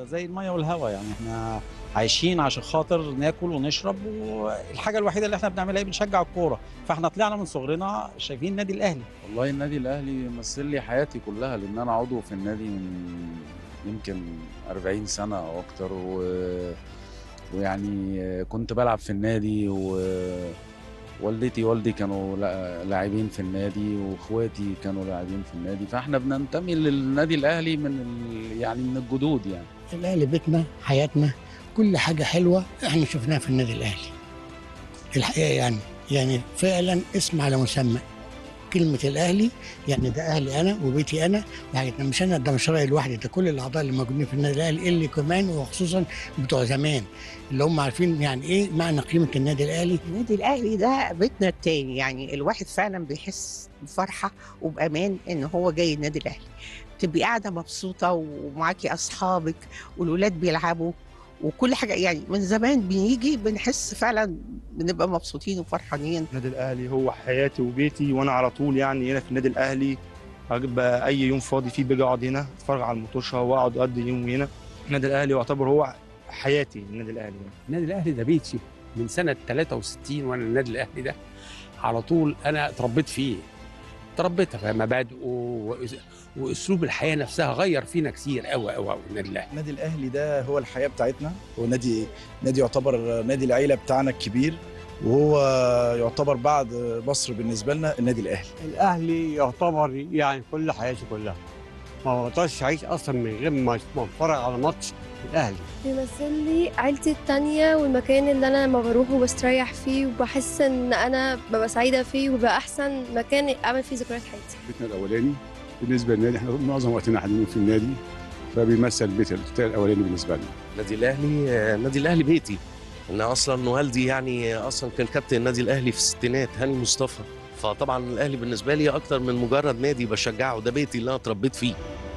زي الميه والهواء يعني احنا عايشين عشان خاطر ناكل ونشرب والحاجه الوحيده اللي احنا بنعملها ايه بنشجع الكوره فاحنا طلعنا من صغرنا شايفين النادي الاهلي والله النادي الاهلي مثل لي حياتي كلها لان انا عضو في النادي من يمكن 40 سنه او اكتر و... ويعني كنت بلعب في النادي ووالدتي والدي كانوا لا- لاعبين في النادي واخواتي كانوا لاعبين في النادي فاحنا بننتمي للنادي الاهلي من ال... يعني من الجدود يعني الاهلي بيتنا حياتنا كل حاجه حلوه احنا شفناها في النادي الاهلي الحقيقه يعني يعني فعلا اسم على مسمى كلمة الأهلي يعني ده أهلي أنا وبيتي أنا يعني ده مش أنا ده مش رأيي لوحدي ده كل الأعضاء اللي موجودين في النادي الأهلي اللي كمان وخصوصا بتوع زمان اللي هم عارفين يعني إيه معنى قيمة النادي الأهلي النادي الاهلي ده بيتنا التاني يعني الواحد فعلا بيحس بفرحه وبامان ان هو جاي النادي الاهلي تبقي قاعده مبسوطه ومعاكي اصحابك والولاد بيلعبوا وكل حاجه يعني من زمان بنيجي بنحس فعلا بنبقى مبسوطين وفرحانين النادي الاهلي هو حياتي وبيتي وانا على طول يعني هنا في النادي الاهلي بقى اي يوم فاضي فيه باجي اقعد هنا اتفرج على المطوشه واقعد اقضي يوم هنا النادي الاهلي يعتبر هو حياتي النادي الاهلي يعني. النادي الاهلي ده بيتي من سنه 63 وانا النادي الاهلي ده على طول انا اتربيت فيه اتربيت في مبادئه وأس- واسلوب الحياه نفسها غير فينا كتير قوي قوي قوي النادي الاهلي النادي الاهلي ده هو الحياه بتاعتنا هو نادي نادي يعتبر نادي العيله بتاعنا الكبير وهو يعتبر بعد مصر بالنسبه لنا النادي الاهلي الاهلي يعتبر يعني كل حياتي كلها ما بقدرش اعيش اصلا من غير ما ما اتفرج على ماتش الاهلي بيمثل لي عيلتي التانية والمكان اللي أنا لما بروح وبستريح فيه وبحس إن أنا ببقى سعيدة فيه وبقى أحسن مكان أعمل فيه ذكريات حياتي بيتنا الاولاني بالنسبه للنادي احنا معظم وقتنا قاعدين في النادي فبيمثل البيت الاولاني بالنسبه لنا النادي الاهلي النادي الاهلي بيتي ان اصلا والدي يعني اصلا كان كابتن النادي الاهلي في الستينات هاني مصطفى فطبعا الاهلي بالنسبه لي اكتر من مجرد نادي بشجعه ده بيتي اللي انا اتربيت فيه